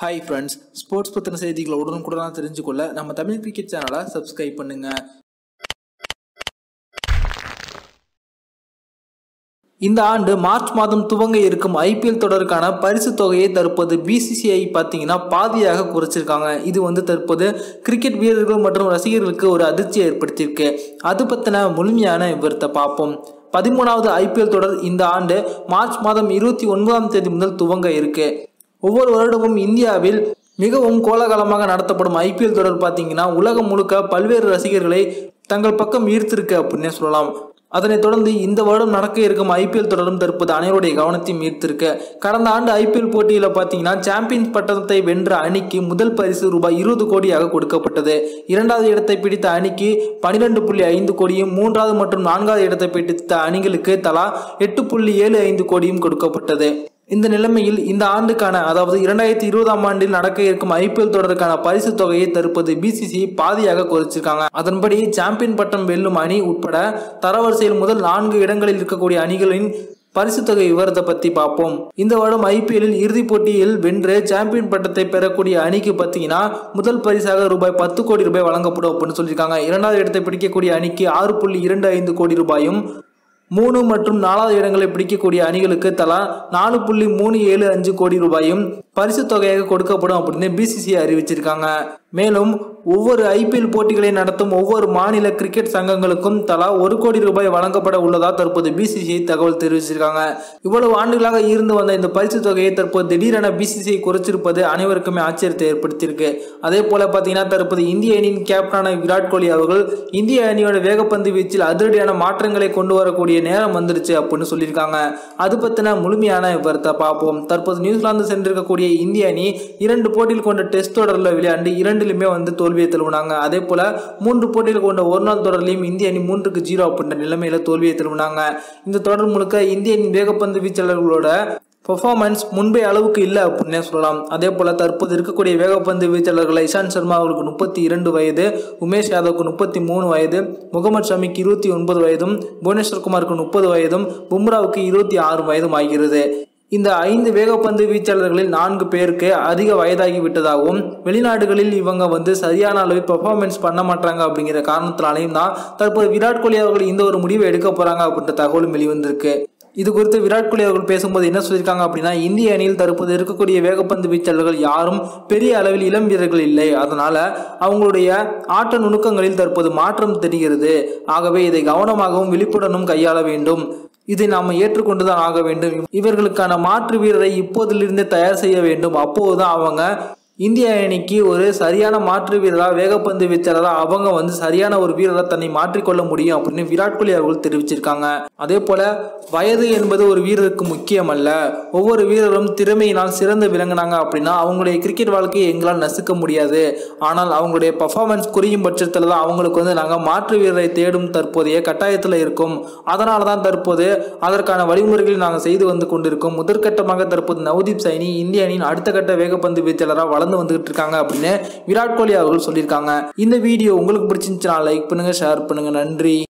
hi friends sports பற்றின செய்திகளை உடனுக்குடனாக தெரிஞ்சுக்கொள்ள நம்ம தமிழ் கிரிக்கெட் சேனலை சப்ஸ்கிரைப் பண்ணுங்க இந்த ஆண்டு மார்ச் மாதம் துவங்க இருக்கும் ஐபிஎல் தொடருக்கான பரிசு தொகையை தற்போது பிசிசிஐ பார்த்தீங்கன்னா பாதியாக குறைச்சிருக்காங்க இது வந்து தற்போது கிரிக்கெட் வீரர்கள் மற்றும் ரசிகர்களுக்கு ஒரு அதிர்ச்சியை ஏற்படுத்தியிருக்கு அது பற்றின முழுமையான விவரத்தை பார்ப்போம் பதிமூணாவது ஐபிஎல் தொடர் இந்த ஆண்டு மார்ச் மாதம் இருபத்தி ஒன்பதாம் தேதி முதல் துவங்க இருக்கு ஒவ்வொரு வருடமும் இந்தியாவில் மிகவும் கோலாகலமாக நடத்தப்படும் ஐபிஎல் தொடர் பார்த்தீங்கன்னா உலகம் முழுக்க பல்வேறு ரசிகர்களை தங்கள் பக்கம் ஈர்த்திருக்கு அப்படின்னே சொல்லலாம் அதனைத் தொடர்ந்து இந்த வருடம் நடக்க இருக்கும் ஐபிஎல் தொடரும் தற்போது அனைவருடைய கவனத்தையும் ஈர்த்திருக்கு கடந்த ஆண்டு ஐபிஎல் போட்டியில் பார்த்தீங்கன்னா சாம்பியன்ஸ் பட்டத்தை வென்ற அணிக்கு முதல் பரிசு ரூபாய் இருபது கோடியாக கொடுக்கப்பட்டது இரண்டாவது இடத்தை பிடித்த அணிக்கு பனிரெண்டு புள்ளி ஐந்து கோடியும் மூன்றாவது மற்றும் நான்காவது இடத்தை பிடித்த அணிகளுக்கு தலா எட்டு புள்ளி ஏழு ஐந்து கோடியும் கொடுக்கப்பட்டது இந்த நிலைமையில் இந்த ஆண்டுக்கான அதாவது இரண்டாயிரத்தி இருபதாம் ஆண்டில் நடக்க இருக்கும் ஐபிஎல் தொடருக்கான பரிசு தொகையை தற்போது பிசிசி பாதியாக குறைச்சிருக்காங்க அதன்படி சாம்பியன் பட்டம் வெல்லும் அணி உட்பட தரவரிசையில் முதல் நான்கு இடங்களில் இருக்கக்கூடிய அணிகளின் பரிசு தொகை விவரத்தை பத்தி பார்ப்போம் இந்த வருடம் ஐபிஎல்லில் இறுதிப் போட்டியில் வென்று சாம்பியன் பட்டத்தை பெறக்கூடிய அணிக்கு பார்த்தீங்கன்னா முதல் பரிசாக ரூபாய் பத்து கோடி ரூபாய் வழங்கப்படும் அப்படின்னு சொல்லியிருக்காங்க இரண்டாவது இடத்தை பிடிக்கக்கூடிய அணிக்கு ஆறு புள்ளி இரண்டு ஐந்து கோடி ரூபாயும் மூணு மற்றும் நாலாவது இடங்களை பிடிக்கக்கூடிய அணிகளுக்கு தலா நாலு புள்ளி மூணு ஏழு அஞ்சு கோடி ரூபாயும் பரிசு தொகையாக கொடுக்கப்படும் அப்படின்னு பிசிசி அறிவிச்சிருக்காங்க மேலும் ஒவ்வொரு ஐபிஎல் போட்டிகளை நடத்தும் ஒவ்வொரு மாநில கிரிக்கெட் சங்கங்களுக்கும் தலா ஒரு கோடி ரூபாய் வழங்கப்பட உள்ளதா தற்போது பிசிசிஐ தகவல் தெரிவிச்சிருக்காங்க இவ்வளவு ஆண்டுகளாக இருந்து வந்த இந்த பரிசு தொகையை தற்போது திடீரென பிசிசிஐ குறைச்சிருப்பது அனைவருக்குமே ஆச்சரியத்தை ஏற்படுத்தியிருக்கு அதே போல பார்த்தீங்கன்னா தற்போது இந்திய அணியின் கேப்டனான விராட் கோலி அவர்கள் இந்திய அணியோட வேகப்பந்து வீச்சில் அதிரடியான மாற்றங்களை கொண்டு வரக்கூடிய நேரம் வந்துருச்சு அப்படின்னு சொல்லியிருக்காங்க அது பற்றின முழுமையான விவரத்தை பார்ப்போம் தற்போது நியூசிலாந்து சென்றிருக்கக்கூடிய இந்திய அணி இரண்டு போட்டியில் கொண்ட டெஸ்ட் தொடரில் விளையாண்டு இரண்டிலுமே வந்து தோல்வியை தழுவினாங்க அதே போல மூன்று போட்டியில் கொண்ட ஒரு நாள் தொடர்லையும் இந்திய அணி மூன்றுக்கு ஜீரோ அப்படின்ற நிலைமையில தோல்வியை தழுவினாங்க இந்த தொடர் முழுக்க இந்திய அணி வேகப்பந்து வீச்சாளர்களோட பெர்ஃபார்மன்ஸ் முன்பே அளவுக்கு இல்லை அப்படின்னே சொல்லலாம் அதே போல் தற்போது இருக்கக்கூடிய வேகப்பந்து வீச்சாளர்கள் இஷாந்த் சர்மா அவருக்கு முப்பத்தி இரண்டு வயது உமேஷ் யாதவுக்கு முப்பத்தி மூணு வயது முகமது ஷமிக்கு இருபத்தி ஒன்பது வயதும் புவனேஸ்வர் குமாருக்கு முப்பது வயதும் பும்ராவுக்கு இருபத்தி ஆறு வயதும் ஆகிறது இந்த ஐந்து வேகப்பந்து வீச்சாளர்களில் நான்கு பேருக்கு அதிக வயதாகி விட்டதாகவும் வெளிநாடுகளில் இவங்க வந்து சரியான அளவில் பெர்ஃபார்மன்ஸ் பண்ண மாட்டாங்க அப்படிங்கிற காரணத்தினாலையும் தான் தற்போது விராட் கோலி அவர்கள் இந்த ஒரு முடிவை எடுக்க போறாங்க அப்படின்ற தகவலும் வெளிவந்திருக்கு இது குறித்து விராட் கோலி அவர்கள் பேசும்போது என்ன சொல்லியிருக்காங்க அப்படின்னா இந்திய அணியில் தற்போது இருக்கக்கூடிய வேகப்பந்து வீச்சாளர்கள் யாரும் பெரிய அளவில் இளம் வீரர்கள் இல்லை அதனால அவங்களுடைய ஆட்ட நுணுக்கங்களில் தற்போது மாற்றம் தெரிகிறது ஆகவே இதை கவனமாகவும் விழிப்புடனும் கையாள வேண்டும் இதை நாம் ஏற்றுக்கொண்டுதான் ஆக வேண்டும் இவர்களுக்கான மாற்று வீரரை இப்போதிலிருந்தே தயார் செய்ய வேண்டும் அப்போதுதான் அவங்க இந்திய அணிக்கு ஒரு சரியான மாற்று வீரராக வேகப்பந்து வீச்சாளராக அவங்க வந்து சரியான ஒரு வீரராக தன்னை மாற்றிக்கொள்ள முடியும் அப்படின்னு விராட் கோலி அவர்கள் தெரிவிச்சிருக்காங்க அதே போல வயது என்பது ஒரு வீரருக்கு முக்கியம் அல்ல ஒவ்வொரு வீரரும் திறமையினால் சிறந்து விளங்கினாங்க அப்படின்னா அவங்களுடைய கிரிக்கெட் வாழ்க்கையை எங்களால் நசுக்க முடியாது ஆனால் அவங்களுடைய பர்ஃபார்மன்ஸ் குறையும் பட்சத்தில் தான் அவங்களுக்கு வந்து நாங்கள் மாற்று வீரரை தேடும் தற்போதைய கட்டாயத்தில் இருக்கும் அதனால தான் தற்போது அதற்கான வழிமுறைகளை நாங்கள் செய்து வந்து கொண்டிருக்கோம் முதற்கட்டமாக தற்போது நவதீப் சைனி இந்திய அணியின் அடுத்த கட்ட வேகப்பந்து வீச்சாளராக வளர்ந்து வந்துகிட்டு இருக்காங்க அப்படின்னு விராட் கோலி அவர்கள் சொல்லியிருக்காங்க இந்த வீடியோ உங்களுக்கு பிடிச்சிருந்துச்சுன்னா லைக் பண்ணுங்க ஷேர் பண்ணுங்க நன்றி